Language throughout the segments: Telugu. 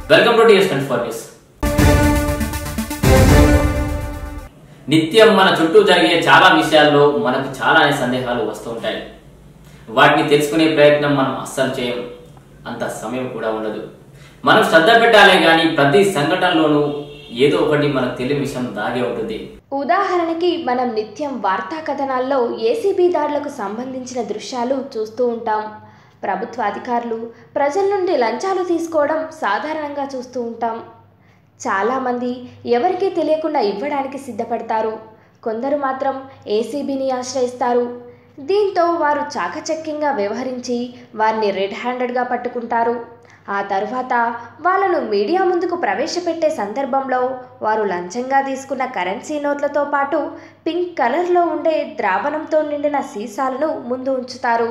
welcome to TS twenty four news నిత్యం మన చుట్టూ జరిగే చాలా విషయాల్లో మనకు చాలా సందేహాలు వస్తూ ఉంటాయి వాటిని తెలుసుకునే ప్రయత్నం మనం అస్సలు చేయం అంత సమయం కూడా ఉండదు మనం శ్రద్ధ పెట్టాలే కానీ ప్రతి సంఘటనలోనూ ఏదో ఒకటి మనకు తెలియని విషయం దాగే ఉంటుంది ఉదాహరణకి మనం నిత్యం వార్తా కథనాల్లో ఏసీబీ దాడులకు సంబంధించిన దృశ్యాలు చూస్తూ ఉంటాం ప్రభుత్వ అధికారులు ప్రజల నుండి లంచాలు తీసుకోవడం సాధారణంగా చూస్తూ ఉంటాం చాలామంది ఎవరికీ తెలియకుండా ఇవ్వడానికి సిద్ధపడతారు కొందరు మాత్రం ఏసీబీని ఆశ్రయిస్తారు దీంతో వారు చాకచక్యంగా వ్యవహరించి వారిని రెడ్ హ్యాండెడ్గా పట్టుకుంటారు ఆ తరువాత వాళ్ళను మీడియా ముందుకు ప్రవేశపెట్టే సందర్భంలో వారు లంచంగా తీసుకున్న కరెన్సీ నోట్లతో పాటు పింక్ కలర్లో ఉండే ద్రావణంతో నిండిన సీసాలను ముందు ఉంచుతారు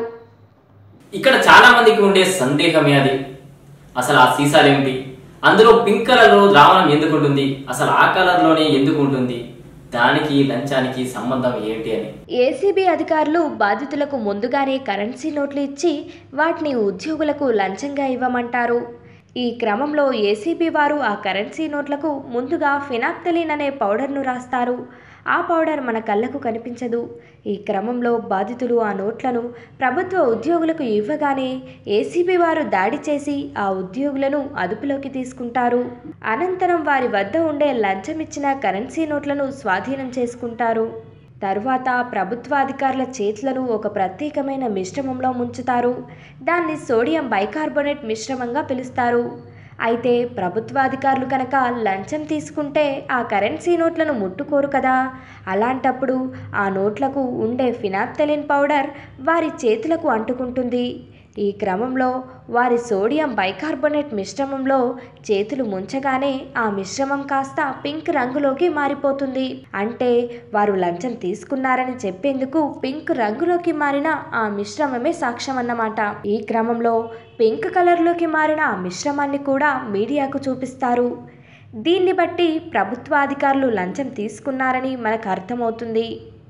ఇక్కడ చాలా మందికి ఉండే సందేహమే అది అసలు ఆ సీసాలు ఏమిటి అందులో పింక్ కలర్ లో ద్రావణం ఎందుకు ఉంటుంది అసలు ఆ కలర్ లోనే ఎందుకు ఉంటుంది దానికి లంచానికి సంబంధం ఏంటి అని ఏసీబీ అధికారులు బాధితులకు ముందుగానే కరెన్సీ నోట్లు ఇచ్చి వాటిని ఉద్యోగులకు లంచంగా ఇవ్వమంటారు ఈ క్రమంలో ఏసీబీ వారు ఆ కరెన్సీ నోట్లకు ముందుగా ఫినాప్తలిన్ అనే పౌడర్ను రాస్తారు ఆ పౌడర్ మన కళ్ళకు కనిపించదు ఈ క్రమంలో బాధితులు ఆ నోట్లను ప్రభుత్వ ఉద్యోగులకు ఇవ్వగానే ఏసీబీ వారు దాడి చేసి ఆ ఉద్యోగులను అదుపులోకి తీసుకుంటారు అనంతరం వారి వద్ద ఉండే లంచం ఇచ్చిన కరెన్సీ నోట్లను స్వాధీనం చేసుకుంటారు తరువాత ప్రభుత్వ అధికారుల చేతులను ఒక ప్రత్యేకమైన మిశ్రమంలో ముంచుతారు దాన్ని సోడియం బైకార్బోనేట్ మిశ్రమంగా పిలుస్తారు అయితే ప్రభుత్వ అధికారులు కనుక లంచం తీసుకుంటే ఆ కరెన్సీ నోట్లను ముట్టుకోరు కదా అలాంటప్పుడు ఆ నోట్లకు ఉండే ఫినాప్తలిన్ పౌడర్ వారి చేతులకు అంటుకుంటుంది ఈ క్రమంలో వారి సోడియం బైకార్బోనేట్ మిశ్రమంలో చేతులు ముంచగానే ఆ మిశ్రమం కాస్త పింక్ రంగులోకి మారిపోతుంది అంటే వారు లంచం తీసుకున్నారని చెప్పేందుకు పింక్ రంగులోకి మారిన ఆ మిశ్రమమే సాక్ష్యం అన్నమాట ఈ క్రమంలో పింక్ కలర్లోకి మారిన ఆ మిశ్రమాన్ని కూడా మీడియాకు చూపిస్తారు దీన్ని బట్టి ప్రభుత్వ అధికారులు లంచం తీసుకున్నారని మనకు అర్థమవుతుంది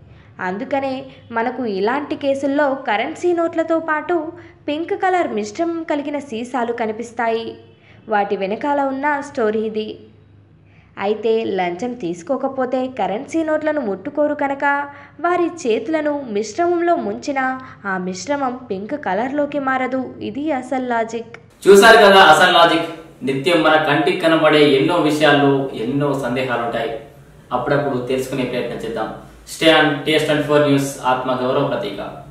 అందుకనే మనకు ఇలాంటి కేసుల్లో కరెన్సీ నోట్లతో పాటు పింక్ కలర్ మిశ్రమం కలిగిన సీసాలు కనిపిస్తాయి వాటి వెనకాల ఉన్న స్టోరీ ఇది అయితే లంచం తీసుకోకపోతే కరెన్సీ నోట్లను ముట్టుకోరు కనుక వారి చేతులను మిశ్రమంలో ముంచిన ఆ మిశ్రమం పింక్ కలర్లోకి మారదు ఇది అసలు లాజిక్ చూసారు కదా అసలు లాజిక్ నిత్యం మన కంటికి కనబడే ఎన్నో విషయాల్లో ఎన్నో సందేహాలు ఉంటాయి అప్పుడప్పుడు తెలుసుకునే ప్రయత్నం చేద్దాం stay on taste and four news ఆత్మ గౌరవ ప్రతీక